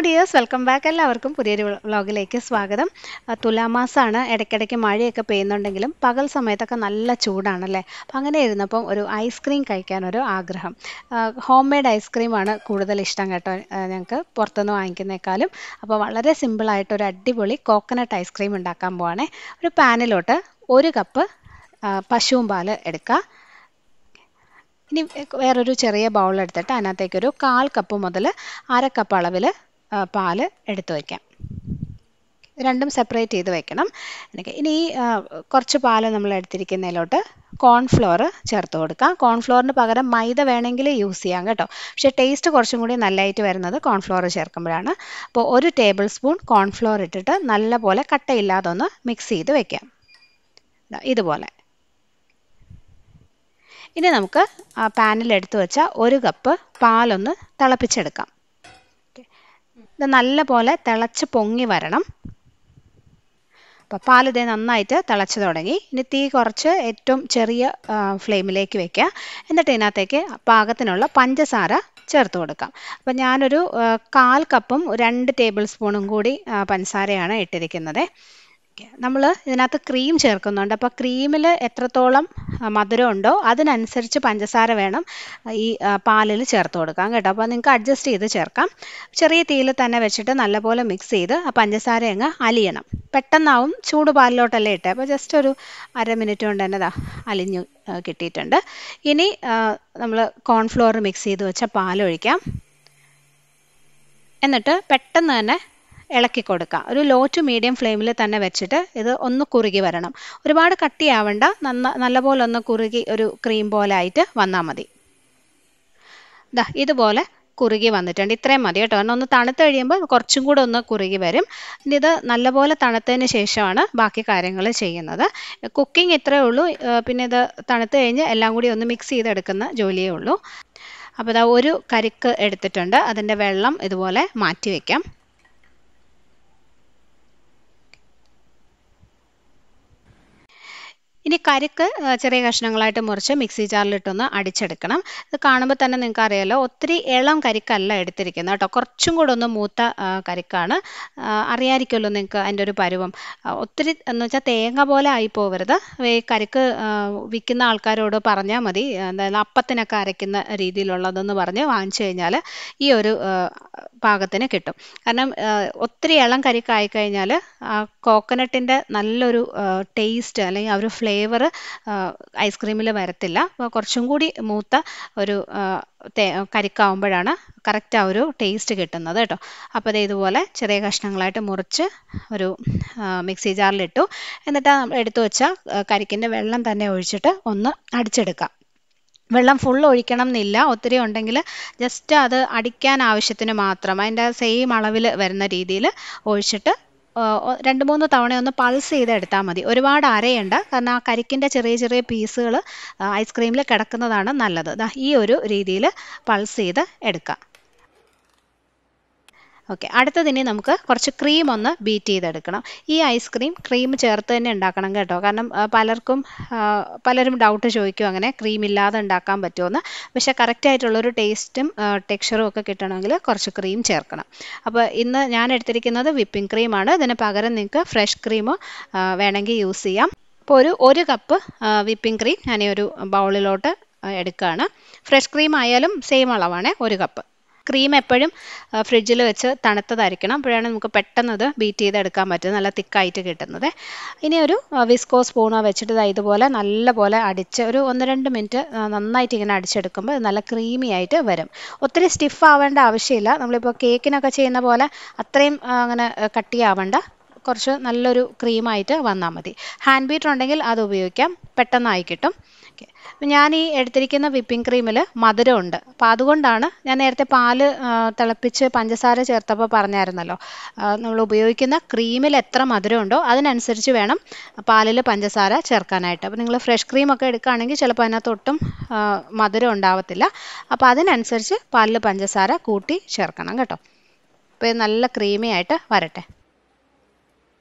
Dears welcome back എല്ലാവർക്കും പുതിയൊരു വ്ളോഗിലേക്ക് സ്വാഗതം ആ, തുലാമാസമാണ് ഇടയ്ക്കിടയ്ക്ക് മഴയൊക്കെ പെയ്യുന്നുണ്ടെങ്കിലും പകൽ സമയത്തൊക്കെ നല്ല ചൂടാണല്ലേ അപ്പം അങ്ങനെ ഇരുന്നപ്പം ഒരു ഐസ്ക്രീം കഴിക്കാനൊരു ആഗ്രഹം ഹോം മെയ്ഡ് ഐസ്ക്രീമാണ് കൂടുതൽ ഇഷ്ടം കേട്ടോ ഞങ്ങൾക്ക് പുറത്തുനിന്ന് വാങ്ങിക്കുന്നേക്കാളും അപ്പോൾ വളരെ സിമ്പിളായിട്ട് ഒരു അടിപൊളി കോക്കനട്ട് ഐസ്ക്രീം ഉണ്ടാക്കാൻ പോവാണേ ഒരു പാനിലോട്ട് ഒരു കപ്പ് പശുവും പാല് എടുക്കുക ഇനി വേറൊരു ചെറിയ ബൗൾ എടുത്തിട്ട് അതിനകത്തേക്കൊരു കാൽ കപ്പ് മുതൽ അര കപ്പ് അളവിൽ പാല് എടുത്തു വയ്ക്കാം രണ്ടും സെപ്പറേറ്റ് ചെയ്ത് വെക്കണം എനിക്ക് ഇനി ഈ ആ, കുറച്ച് പാല് നമ്മൾ എടുത്തിരിക്കുന്നതിലോട്ട് കോൺഫ്ലോർ ചേർത്ത് കൊടുക്കാം കോൺഫ്ലോറിന് പകരം മൈദ വേണമെങ്കിൽ യൂസ് ചെയ്യാം കേട്ടോ പക്ഷേ ടേസ്റ്റ് കുറച്ചും കൂടി നല്ലതായിട്ട് വരുന്നത് കോൺഫ്ലോർ ചേർക്കുമ്പോഴാണ് അപ്പോൾ ഒരു ടേബിൾ സ്പൂൺ കോൺഫ്ലോർ ഇട്ടിട്ട് നല്ലപോലെ കട്ടയില്ലാതെ ഒന്ന് മിക്സ് ചെയ്ത് വെക്കാം ദാ ഇതുപോലെ ഇനി നമുക്ക് ആ പാനിൽ എടുത്തു വെച്ച ഒരു കപ്പ് പാലൊന്ന് തിളപ്പിച്ചെടുക്കാം ഓക്കേ. ഇത് നല്ലപോലെ തിളച്ച് പൊങ്ങി വരണം അപ്പോൾ പാൽ ഇതേ നന്നായിട്ട് തിളച്ച് തുടങ്ങി ഇനി തീ കുറച്ച് ഏറ്റവും ചെറിയ ആ, ഫ്ലെയിമിലേക്ക് വെക്കുക എന്നിട്ട് ഇതിനകത്തേക്ക് പാകത്തിനുള്ള പഞ്ചസാര ചേർത്ത് കൊടുക്കാം അപ്പം ഞാനൊരു ആ, കാൽ കപ്പും രണ്ട് ടേബിൾ സ്പൂണും കൂടി ആ, പഞ്ചസാരയാണ് ഇട്ടിരിക്കുന്നത് നമ്മൾ ഇതിനകത്ത് ക്രീം ചേർക്കുന്നുണ്ട് അപ്പോൾ ക്രീമിൽ എത്രത്തോളം ആ, മധുരം ഉണ്ടോ അതിനനുസരിച്ച് പഞ്ചസാര വേണം ഈ പാലിൽ ചേർത്ത് കൊടുക്കാം കേട്ടോ അപ്പോൾ നിങ്ങൾക്ക് അഡ്ജസ്റ്റ് ചെയ്ത് ചേർക്കാം ചെറിയ തീയിൽ തന്നെ വെച്ചിട്ട് നല്ലപോലെ മിക്സ് ചെയ്ത് ആ പഞ്ചസാര അങ്ങ് അലിയണം പെട്ടെന്നാവും ചൂട് പാലിലോട്ടല്ലേ ഇട്ടേ അപ്പോൾ ജസ്റ്റ് ഒരു അര മിനിറ്റ് കൊണ്ട് തന്നെ ദാ അലിഞ്ഞു ആ, കിട്ടിയിട്ടുണ്ട് ഇനി നമ്മൾ കോൺഫ്ലോർ മിക്സ് ചെയ്ത് വെച്ച പാലൊഴിക്കാം എന്നിട്ട് പെട്ടെന്ന് തന്നെ ഇളക്കി കൊടുക്കുക ഒരു ലോ ടു മീഡിയം ഫ്ലെയിമിൽ തന്നെ വെച്ചിട്ട് ഇത് ഒന്ന് കുറുകി വരണം ഒരുപാട് കട്ടിയാവണ്ട നന്ന നല്ലപോലെ ഒന്ന് കുറുകി ഒരു ക്രീം പോലെ ആയിട്ട് വന്നാൽ മതി ദാ ഇതുപോലെ കുറുകി വന്നിട്ടുണ്ട് ഇത്രയും മതി കേട്ടോ കാരണം ഒന്ന് തണുത്ത് കഴിയുമ്പോൾ കുറച്ചും കൂടെ ഒന്ന് കുറുകി വരും ഇനി ഇത് നല്ലപോലെ തണുത്തതിന് ശേഷമാണ് ബാക്കി കാര്യങ്ങൾ ചെയ്യുന്നത് കുക്കിംഗ് ഇത്രയേ ഉള്ളൂ ഏർ പിന്നെ ഇത് തണുത്ത് കഴിഞ്ഞ് എല്ലാം കൂടി ഒന്ന് മിക്സ് ചെയ്തെടുക്കുന്ന ജോലിയേ ഉള്ളൂ അപ്പോൾ ഇതാ ഒരു കരിക്ക് എടുത്തിട്ടുണ്ട് അതിൻ്റെ വെള്ളം ഇതുപോലെ മാറ്റി വയ്ക്കാം ഇനി കരിക്ക് ആ, ചെറിയ കഷ്ണങ്ങളായിട്ട് മുറിച്ച് മിക്സി ജാറിലിട്ടൊന്ന് അടിച്ചെടുക്കണം ഇത് കാണുമ്പോൾ തന്നെ നിങ്ങൾക്ക് അറിയാലോ ഒത്തിരി ഇളം കരിക്കല്ല എടുത്തിരിക്കുന്നത് കേട്ടോ കുറച്ചും കൂടെ ഒന്ന് മൂത്ത ആ, കരിക്കാണ് ആ, അറിയാമായിരിക്കുമല്ലോ നിങ്ങൾക്ക് അതിൻ്റെ ഒരു പരുവം ആ, ഒത്തിരി എന്ന് വെച്ചാൽ തേങ്ങ പോലെ ആയി പോകരുത് ഈ കരിക്ക് ആ, വിൽക്കുന്ന ആൾക്കാരോട് പറഞ്ഞാൽ മതി എന്തായാലും അപ്പത്തിനൊക്കെ അരയ്ക്കുന്ന രീതിയിലുള്ളതെന്ന് പറഞ്ഞ് വാങ്ങിച്ചു കഴിഞ്ഞാൽ ഈ ഒരു ആ, പാകത്തിന് കിട്ടും കാരണം ആ, ഒത്തിരി ഇളം കരിക്കായി കഴിഞ്ഞാൽ ആ കോക്കനട്ടിൻ്റെ നല്ലൊരു ടേസ്റ്റ് അല്ലെങ്കിൽ ആ ഒരു ഫ്ലേവർ ഐസ്ക്രീമിൽ വരത്തില്ല അപ്പോൾ കുറച്ചും കൂടി മൂത്ത ഒരു ആ, തേ കരിക്കാവുമ്പോഴാണ് കറക്റ്റ് ആ ഒരു ടേസ്റ്റ് കിട്ടുന്നത് കേട്ടോ അപ്പോൾ ദേ ഇതുപോലെ ചെറിയ കഷ്ണങ്ങളായിട്ട് മുറിച്ച് ഒരു ആ, മിക്സി ജാറിലിട്ടു എന്നിട്ട് നമ്മൾ എടുത്തു വെച്ച കരിക്കിൻ്റെ വെള്ളം തന്നെ ഒഴിച്ചിട്ട് ഒന്ന് അടിച്ചെടുക്കാം വെള്ളം ഫുൾ ഒഴിക്കണം എന്നില്ല ഒത്തിരി ഉണ്ടെങ്കിൽ ജസ്റ്റ് അത് അടിക്കാൻ ആവശ്യത്തിന് മാത്രം അതിൻ്റെ സെയിം അളവിൽ വരുന്ന രീതിയിൽ ഒഴിച്ചിട്ട് ആ, ഒ- രണ്ട് മൂന്ന് തവണ ഒന്ന് പൾസ് ചെയ്ത് എടുത്താൽ മതി ഒരുപാട് അരയണ്ട കാരണം ആ കരിക്കിൻ്റെ ചെറിയ ചെറിയ പീസുകൾ ഐസ്ക്രീമിൽ കിടക്കുന്നതാണ് നല്ലത് ദാ ഈ ഒരു രീതിയിൽ പൾസ് ചെയ്ത് എടുക്കാം ഓക്കെ അടുത്തതിനി നമുക്ക് കുറച്ച് ക്രീം ഒന്ന് ബീറ്റ് ചെയ്തെടുക്കണം ഈ ഐസ്ക്രീം ക്രീം ചേർത്ത് തന്നെ ഉണ്ടാക്കണം കേട്ടോ കാരണം ആ, പലർക്കും ആ, പലരും ഡൗട്ട് ചോദിക്കും അങ്ങനെ ക്രീം ഇല്ലാതെ ഉണ്ടാക്കാൻ പറ്റുമെന്ന് പക്ഷേ കറക്റ്റ് ആയിട്ടുള്ളൊരു ടേസ്റ്റും ടെക്സ്ചറും ഒക്കെ കിട്ടണമെങ്കിൽ കുറച്ച് ക്രീം ചേർക്കണം അപ്പോൾ ഇന്ന് ഞാൻ എടുത്തിരിക്കുന്നത് വിപ്പിംഗ് ക്രീമാണ് ഇതിന് പകരം നിങ്ങൾക്ക് ഫ്രഷ് ക്രീം വേണമെങ്കിൽ യൂസ് ചെയ്യാം അപ്പോൾ ഒരു ഒരു കപ്പ് വിപ്പിംഗ് ക്രീം ഞാൻ ഈ ഒരു ബൗളിലോട്ട് എടുക്കുകയാണ് ഫ്രഷ് ക്രീം ആയാലും സെയിം അളവാണ് ഒരു കപ്പ് ക്രീം എപ്പോഴും ഫ്രിഡ്ജിൽ വെച്ച് തണുത്തതായിരിക്കണം അപ്പോഴാണ് നമുക്ക് പെട്ടെന്ന് അത് ബീറ്റ് ചെയ്തെടുക്കാൻ പറ്റുന്നത് നല്ല തിക്കായിട്ട് കിട്ടുന്നത് ഇനി ഒരു വിസ്കോ സ്പൂണോ വെച്ചിട്ട് ദാ ഇതുപോലെ നല്ലപോലെ അടിച്ച് ഒരു ഒന്ന് രണ്ട് മിനിറ്റ് നന്നായിട്ട് ഇങ്ങനെ അടിച്ചെടുക്കുമ്പോൾ ഇത് നല്ല ക്രീമി ആയിട്ട് വരും ഒത്തിരി സ്റ്റിഫ് ആവേണ്ട ആവശ്യമില്ല നമ്മളിപ്പോൾ കേക്കിനൊക്കെ ചെയ്യുന്ന പോലെ അത്രയും ആ, അങ്ങനെ ആ, കട്ടിയാവണ്ട കുറച്ച് നല്ലൊരു ക്രീമായിട്ട് വന്നാൽ മതി ഹാൻഡ് ബീറ്റർ ഉണ്ടെങ്കിൽ അത് ഉപയോഗിക്കാം പെട്ടെന്നായി കിട്ടും ഓക്കെ അപ്പം ഞാൻ ഈ എടുത്തിരിക്കുന്ന വിപ്പിംഗ് ക്രീമിൽ മധുരമുണ്ട് അപ്പോൾ അതുകൊണ്ടാണ് ഞാൻ നേരത്തെ പാല് ആ, തിളപ്പിച്ച് പഞ്ചസാര ചേർത്തപ്പോൾ പറഞ്ഞായിരുന്നല്ലോ നമ്മൾ ഉപയോഗിക്കുന്ന ക്രീമിൽ എത്ര മധുരമുണ്ടോ അതിനനുസരിച്ച് വേണം പാലിൽ പഞ്ചസാര ചേർക്കാനായിട്ട് അപ്പോൾ നിങ്ങൾ ഫ്രഷ് ക്രീമൊക്കെ എടുക്കുകയാണെങ്കിൽ ചിലപ്പോൾ അതിനകത്ത് ഒട്ടും ആ, മധുരം ഉണ്ടാവത്തില്ല അപ്പോൾ അതിനനുസരിച്ച് പാലിൽ പഞ്ചസാര കൂട്ടി ചേർക്കണം കേട്ടോ അപ്പോൾ ഇത് നല്ല ക്രീമി ആയിട്ട് വരട്ടെ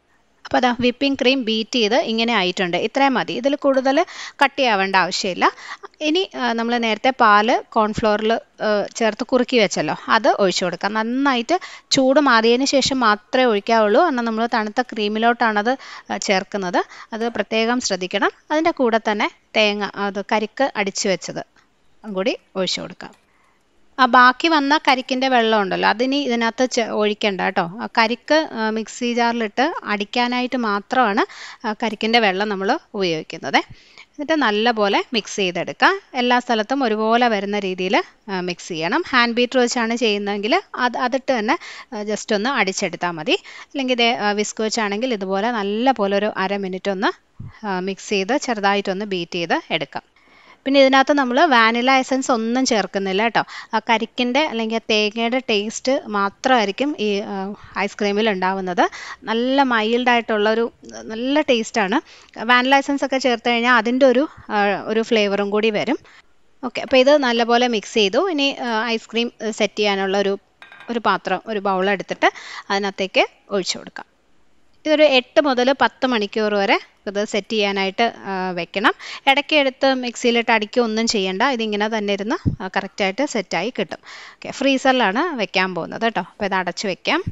അപ്പോൾ അതാ വിപ്പിംഗ് ക്രീം ബീറ്റ് ചെയ്ത് ഇങ്ങനെ ആയിട്ടുണ്ട് ഇത്രയും മതി ഇതിൽ കൂടുതൽ കട്ടിയാവേണ്ട ആവശ്യമില്ല ഇനി നമ്മൾ നേരത്തെ പാല് കോൺഫ്ലോറിൽ ചേർത്ത് കുറുക്കി വെച്ചല്ലോ അത് ഒഴിച്ചു കൊടുക്കാം നന്നായിട്ട് ചൂട് മാറിയതിന് ശേഷം മാത്രമേ ഒഴിക്കാവുള്ളൂ കാരണം നമ്മൾ തണുത്ത ക്രീമിലോട്ടാണത് ചേർക്കുന്നത് അത് പ്രത്യേകം ശ്രദ്ധിക്കണം അതിൻ്റെ കൂടെ തന്നെ തേങ്ങ അത് കരിക്ക് അടിച്ചു വെച്ചത് കൂടി ഒഴിച്ചു കൊടുക്കാം ആ ബാക്കി വന്ന കരിക്കിൻ്റെ വെള്ളം ഉണ്ടല്ലോ അതിനി ഇതിനകത്ത് ഒഴിക്കണ്ട കേട്ടോ ആ കരിക്ക് മിക്സി ജാറിലിട്ട് അടിക്കാനായിട്ട് മാത്രമാണ് കരിക്കിൻ്റെ വെള്ളം നമ്മൾ ഉപയോഗിക്കുന്നത് എന്നിട്ട് നല്ലപോലെ മിക്സ് ചെയ്തെടുക്കുക എല്ലാ സ്ഥലത്തും ഒരുപോലെ വരുന്ന രീതിയിൽ മിക്സ് ചെയ്യണം ഹാൻഡ് ബീറ്റർ വെച്ചാണ് ചെയ്യുന്നതെങ്കിൽ അത് അതിട്ട് തന്നെ ജസ്റ്റ് ഒന്ന് അടിച്ചെടുത്താൽ മതി അല്ലെങ്കിൽ ഇതേ വിസ്ക് വെച്ചാണെങ്കിൽ ഇതുപോലെ നല്ല പോലെ ഒരു അര മിനിറ്റ് ഒന്ന് മിക്സ് ചെയ്ത് ചെറുതായിട്ടൊന്ന് ബീറ്റ് ചെയ്ത് എടുക്കാം പിന്നെ ഇതിനകത്ത് നമ്മൾ വാനില എസൻസ് ഒന്നും ചേർക്കുന്നില്ല കേട്ടോ ആ കരിക്കിൻ്റെ അല്ലെങ്കിൽ തേങ്ങയുടെ ടേസ്റ്റ് മാത്രമായിരിക്കും ഈ ഐസ്ക്രീമിൽ ഉണ്ടാവുന്നത് നല്ല മൈൽഡായിട്ടുള്ളൊരു നല്ല ടേസ്റ്റാണ് വാനില എസൻസ് ഒക്കെ ചേർത്ത് കഴിഞ്ഞാൽ അതിൻ്റെ ഒരു ഒരു ഫ്ലേവറും കൂടി വരും ഓക്കെ അപ്പോൾ ഇത് നല്ലപോലെ മിക്സ് ചെയ്തു ഇനി ഐസ്ക്രീം സെറ്റ് ചെയ്യാനുള്ള ഒരു ഒരു പാത്രം ഒരു ബൗൾ എടുത്തിട്ട് അതിനകത്തേക്ക് ഒഴിച്ചു കൊടുക്കാം ഇതൊരു എട്ട് മുതൽ പത്ത് മണിക്കൂർ വരെ ഇത് സെറ്റ് ചെയ്യാനായിട്ട് വെക്കണം ഇടയ്ക്ക് എടുത്ത് മിക്സിയിലിട്ട് അടിക്കുക ഒന്നും ചെയ്യണ്ട ഇതിങ്ങനെ തന്നെ ഇരുന്ന് കറക്റ്റായിട്ട് സെറ്റായി കിട്ടും ഓക്കെ ഫ്രീസറിലാണ് വെക്കാൻ പോകുന്നത് കേട്ടോ അപ്പോൾ ഇത് അടച്ച് വെക്കാം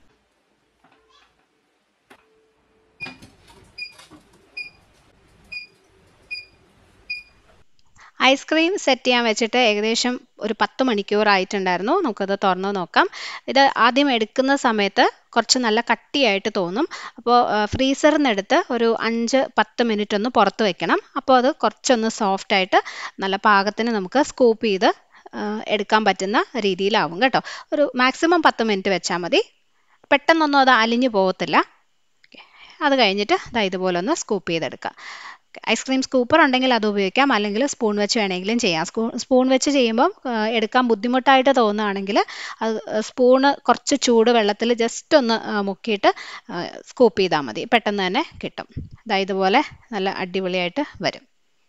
ഐസ്ക്രീം സെറ്റ് ചെയ്യാൻ വെച്ചിട്ട് ഏകദേശം ഒരു പത്ത് മണിക്കൂർ ആയിട്ടുണ്ടായിരുന്നു നമുക്കത് തുറന്ന് നോക്കാം ഇത് ആദ്യം എടുക്കുന്ന സമയത്ത് കുറച്ച് നല്ല കട്ടിയായിട്ട് തോന്നും അപ്പോൾ ഫ്രീസറിൽ നിന്ന് എടുത്ത് ഒരു അഞ്ച് പത്ത് മിനിറ്റ് ഒന്ന് പുറത്ത് വെക്കണം അപ്പോൾ അത് കുറച്ചൊന്ന് സോഫ്റ്റ് ആയിട്ട് നല്ല പാകത്തിന് നമുക്ക് സ്കൂപ്പ് ചെയ്ത് എടുക്കാൻ പറ്റുന്ന രീതിയിലാവും കേട്ടോ ഒരു മാക്സിമം പത്ത് മിനിറ്റ് വെച്ചാൽ മതി പെട്ടെന്നൊന്നും അത് അലിഞ്ഞു പോകത്തില്ല അത് കഴിഞ്ഞിട്ട് ഇതാ ഇതുപോലെ ഒന്ന് സ്കൂപ്പ് ചെയ്തെടുക്കുക ഐസ്ക്രീം സ്കൂപ്പർ ഉണ്ടെങ്കിൽ അത് ഉപയോഗിക്കാം അല്ലെങ്കിൽ സ്പൂൺ വെച്ച് വേണമെങ്കിലും ചെയ്യാം സ്പൂൺ വെച്ച് ചെയ്യുമ്പം എടുക്കാൻ ബുദ്ധിമുട്ടായിട്ട് തോന്നുകയാണെങ്കിൽ അത് സ്പൂണ് കുറച്ച് ചൂട് വെള്ളത്തിൽ ജസ്റ്റ് ഒന്ന് മുക്കിയിട്ട് സ്കൂപ്പ് ചെയ്താൽ മതി പെട്ടെന്ന് തന്നെ കിട്ടും ഇതാ ഇതുപോലെ നല്ല അടിപൊളിയായിട്ട് വരും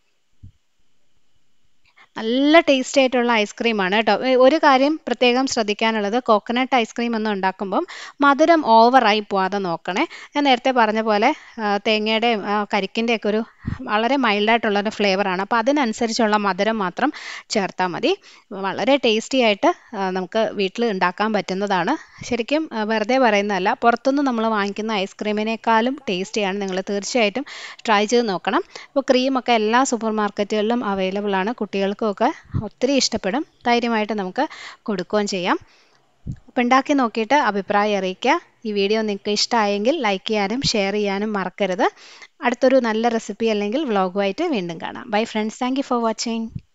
നല്ല ടേസ്റ്റി ആയിട്ടുള്ള ഐസ്ക്രീമാണ് കേട്ടോ ഒരു കാര്യം പ്രത്യേകം ശ്രദ്ധിക്കാനുള്ളത് കോക്കനട്ട് ഐസ്ക്രീം ഒന്നും ഉണ്ടാക്കുമ്പം മധുരം ഓവറായി പോവാതെ നോക്കണേ ഞാൻ നേരത്തെ പറഞ്ഞ പോലെ തേങ്ങയുടെയും കരിക്കിൻ്റെയൊക്കെ ഒരു വളരെ മൈൽഡായിട്ടുള്ളൊരു ഫ്ലേവറാണ് അപ്പോൾ അതിനനുസരിച്ചുള്ള മധുരം മാത്രം ചേർത്താൽ മതി വളരെ ടേസ്റ്റി ആയിട്ട് നമുക്ക് വീട്ടിൽ ഉണ്ടാക്കാൻ പറ്റുന്നതാണ് ശരിക്കും വെറുതെ പറയുന്നതല്ല പുറത്തുനിന്ന് നമ്മൾ വാങ്ങിക്കുന്ന ഐസ്ക്രീമിനേക്കാളും ടേസ്റ്റിയാണ് നിങ്ങൾ തീർച്ചയായിട്ടും ട്രൈ ചെയ്ത് നോക്കണം ഇപ്പോൾ ക്രീമൊക്കെ എല്ലാ സൂപ്പർ മാർക്കറ്റുകളിലും അവൈലബിൾ ആണ് കുട്ടികൾക്കും ഒക്കെ ഒത്തിരി ഇഷ്ടപ്പെടും ധൈര്യമായിട്ട് നമുക്ക് കൊടുക്കുകയും ചെയ്യാം അപ്പോൾ ഉണ്ടാക്കി നോക്കിയിട്ട് അഭിപ്രായം അറിയിക്കുക ഈ വീഡിയോ നിങ്ങൾക്ക് ഇഷ്ടമായെങ്കിൽ ലൈക്ക് ചെയ്യാനും ഷെയർ ചെയ്യാനും മറക്കരുത് അടുത്തൊരു നല്ല റെസിപ്പി അല്ലെങ്കിൽ വ്ളോഗുമായിട്ട് വീണ്ടും കാണാം bye friends thank for watching